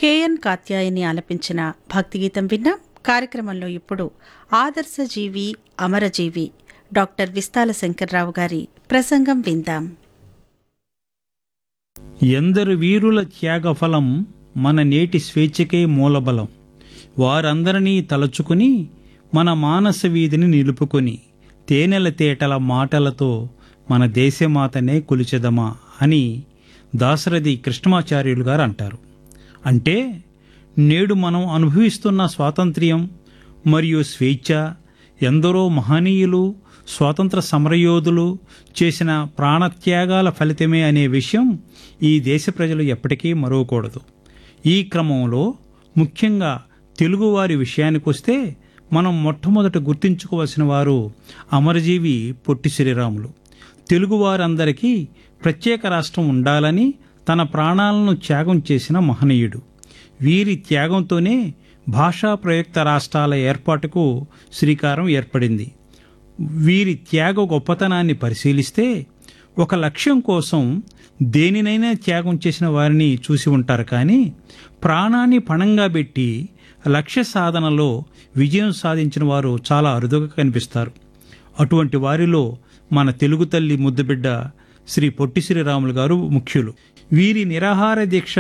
KN Katyayani ఆలపించిన భక్తిగీతం విన్నాం కార్యక్రమంలో ఇప్పుడు ఆదర్శజీవి అమరజీవి డాక్టర్ విస్తాల శంకర్రావు గారి ప్రసంగం విందాం ఎందరు వీరుల త్యాగఫలం మన నేటి స్వేచ్ఛకే మూలబలం వారందరినీ తలుచుకుని మన మానస వీధిని నిలుపుకొని తేనెల తేటల మాటలతో మన దేశమాతనే కొలిచెదమా అని దాశరథి కృష్ణమాచార్యులు గారు అంటారు అంటే నేడు మనం అనుభవిస్తున్న స్వాతంత్ర్యం మరియు స్వేచ్ఛ ఎందరో మహనీయులు స్వాతంత్ర సమరయోధులు చేసిన ప్రాణత్యాగాల ఫలితమే అనే విషయం ఈ దేశ ప్రజలు ఎప్పటికీ మరవకూడదు ఈ క్రమంలో ముఖ్యంగా తెలుగువారి విషయానికొస్తే మనం మొట్టమొదట గుర్తించుకోవలసిన వారు అమరజీవి పొట్టి శ్రీరాములు తెలుగువారందరికీ ప్రత్యేక రాష్ట్రం ఉండాలని తన ప్రాణాలను త్యాగం చేసిన మహనీయుడు వీరి త్యాగంతోనే భాషా ప్రయుక్త రాష్ట్రాల ఏర్పాటుకు శ్రీకారం ఏర్పడింది వీరి త్యాగ గొప్పతనాన్ని పరిశీలిస్తే ఒక లక్ష్యం కోసం దేనినైనా త్యాగం చేసిన వారిని చూసి ఉంటారు కానీ ప్రాణాన్ని పణంగా పెట్టి లక్ష్య సాధనలో విజయం సాధించిన వారు చాలా అరుదుగా కనిపిస్తారు అటువంటి వారిలో మన తెలుగు తల్లి ముద్దుబిడ్డ శ్రీ పొట్టి శ్రీరాములు గారు ముఖ్యులు వీరి నిరాహార దీక్ష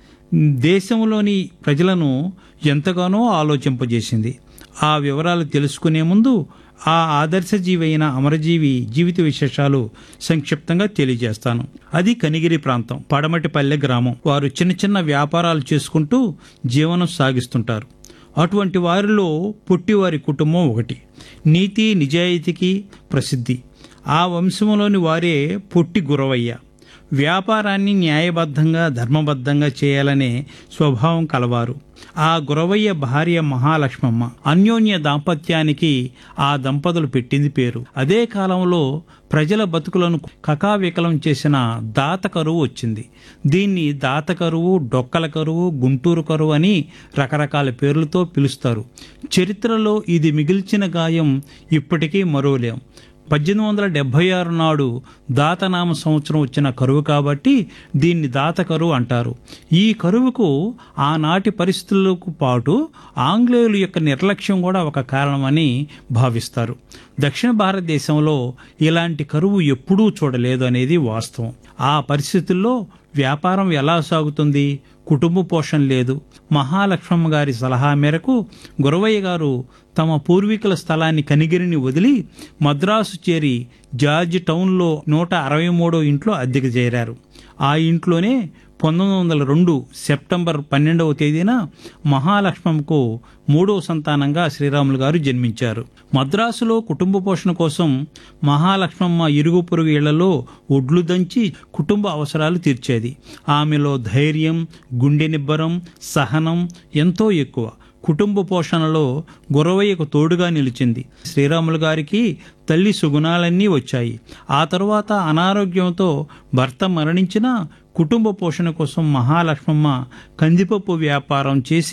దేశంలోని ప్రజలను ఎంతగానో ఆలోచింపజేసింది ఆ వివరాలు తెలుసుకునే ముందు ఆ ఆదర్శజీవి అయిన అమరజీవి జీవిత విశేషాలు సంక్షిప్తంగా తెలియజేస్తాను అది కనిగిరి ప్రాంతం పడమటిపల్లె గ్రామం వారు చిన్న చిన్న వ్యాపారాలు చేసుకుంటూ జీవనం సాగిస్తుంటారు అటువంటి వారిలో పొట్టివారి కుటుంబం ఒకటి నీతి నిజాయితీకి ప్రసిద్ధి ఆ వంశంలోని వారే పొట్టి గురవయ్య వ్యాపారాన్ని న్యాయబద్ధంగా ధర్మబద్ధంగా చేయాలనే స్వభావం కలవారు ఆ గురవయ్య భార్య మహాలక్ష్మమ్మ అన్యోన్య దాంపత్యానికి ఆ దంపతులు పెట్టింది పేరు అదే కాలంలో ప్రజల బతుకులను కకావికలం చేసిన దాత కరువు వచ్చింది దీన్ని దాత కరువు డొక్కల కరువు గుంటూరు కరువు అని రకరకాల పేర్లతో పిలుస్తారు చరిత్రలో ఇది మిగిల్చిన గాయం ఇప్పటికీ మరోలేం పద్దెనిమిది వందల డెబ్భై ఆరు నాడు దాతనామ సంవత్సరం వచ్చిన కరువు కాబట్టి దీన్ని దాత కరువు అంటారు ఈ కరువుకు ఆనాటి పరిస్థితులకు పాటు ఆంగ్లేయుల యొక్క నిర్లక్ష్యం కూడా ఒక కారణమని భావిస్తారు దక్షిణ భారతదేశంలో ఇలాంటి కరువు ఎప్పుడూ చూడలేదు అనేది వాస్తవం ఆ పరిస్థితుల్లో వ్యాపారం ఎలా సాగుతుంది కుటుంబ పోషణ లేదు మహాలక్ష్మమ్మ గారి సలహా మేరకు గురవయ్య గారు తమ పూర్వీకుల స్థలాన్ని కనిగిరిని వదిలి మద్రాసు చేరి జార్జ్ టౌన్లో నూట అరవై మూడో ఇంట్లో అద్దెకు చేరారు ఆ ఇంట్లోనే పంతొమ్మిది వందల రెండు సెప్టెంబర్ పన్నెండవ తేదీన మహాలక్ష్మమ్మకు మూడవ సంతానంగా శ్రీరాములు గారు జన్మించారు మద్రాసులో కుటుంబ పోషణ కోసం మహాలక్ష్మమ్మ ఇరుగు పొరుగు ఇళ్లలో ఒడ్లు దంచి కుటుంబ అవసరాలు తీర్చేది ఆమెలో ధైర్యం గుండె నిబ్బరం సహనం ఎంతో ఎక్కువ కుటుంబ పోషణలో గురవయ్యకు తోడుగా నిలిచింది శ్రీరాములు గారికి తల్లి సుగుణాలన్నీ వచ్చాయి ఆ తరువాత అనారోగ్యంతో భర్త మరణించిన కుటుంబ పోషణ కోసం మహాలక్ష్మమ్మ కందిపప్పు వ్యాపారం చేసి